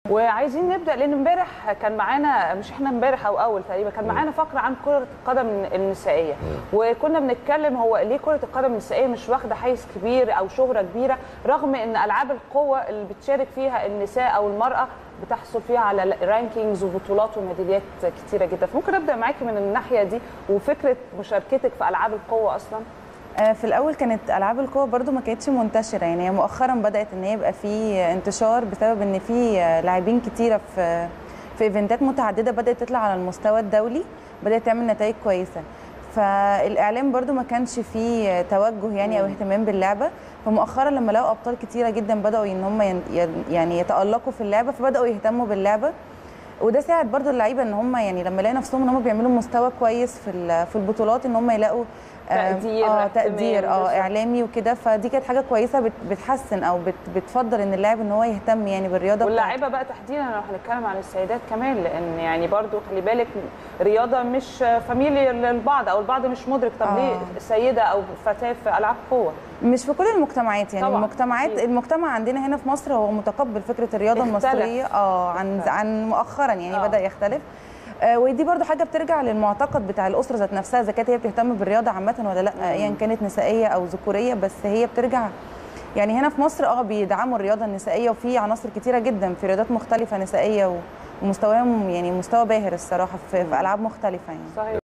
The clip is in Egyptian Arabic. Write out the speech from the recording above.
وعايزين نبدا لان امبارح كان معانا مش احنا امبارح او اول تقريبا كان معانا فقره عن كره القدم النسائيه وكنا بنتكلم هو ليه كره القدم النسائيه مش واخده حيز كبير او شهره كبيره رغم ان العاب القوه اللي بتشارك فيها النساء او المراه بتحصل فيها على رانكينجز وبطولات وميداليات كتيره جدا فممكن ابدا معاكي من الناحيه دي وفكره مشاركتك في العاب القوه اصلا آه، في الاول كانت العاب القوه برضو ما كانتش منتشره يعني هي مؤخرا بدات ان هي يبقى في انتشار بسبب ان في لاعبين كتيره في في ايفنتات متعدده بدات تطلع على المستوى الدولي بدات تعمل نتائج كويسه فالاعلام برضو ما كانش فيه توجه يعني او اهتمام باللعبه فمؤخرا لما لقوا ابطال كتيره جدا بداوا ان هم ين- يعني يتالقوا في اللعبه فبداوا يهتموا باللعبه وده ساعد برضو اللعيبه ان هم يعني لما يلاقوا نفسهم ان هم بيعملوا مستوى كويس في ال- في البطولات ان هم يلاقوا آه، تقدير، اه اهتمام، تقدير اه بالظبط. اعلامي وكده فدي كانت حاجه كويسه بت- بتحسن او بت بتفضل ان اللاعب ان هو يهتم يعني بالرياضه بتاعته. واللاعيبه بقى تحديدا لو هنتكلم عن السيدات كمان لان يعني برضو خلي بالك رياضه مش فاميلي للبعض او البعض مش مدرك طب آه. ليه سيده او فتاه في العاب قوه مش في كل المجتمعات يعني طبعاً، المجتمعات أكيد. المجتمع عندنا هنا في مصر هو متقبل فكره الرياضه اختلف. المصريه اه عن اختلف. عن مؤخرا يعني آه. بدا يختلف آه ودي برضو حاجه بترجع للمعتقد بتاع الاسره ذات نفسها اذا كانت هي بتهتم بالرياضه عامه ولا لا ايا كانت نسائيه او ذكوريه بس هي بترجع يعني هنا في مصر اه بيدعموا الرياضه النسائيه وفي عناصر كتيره جدا في رياضات مختلفه نسائيه و- ومستواهم يعني مستوى باهر الصراحه في, في العاب مختلفه يعني صحيح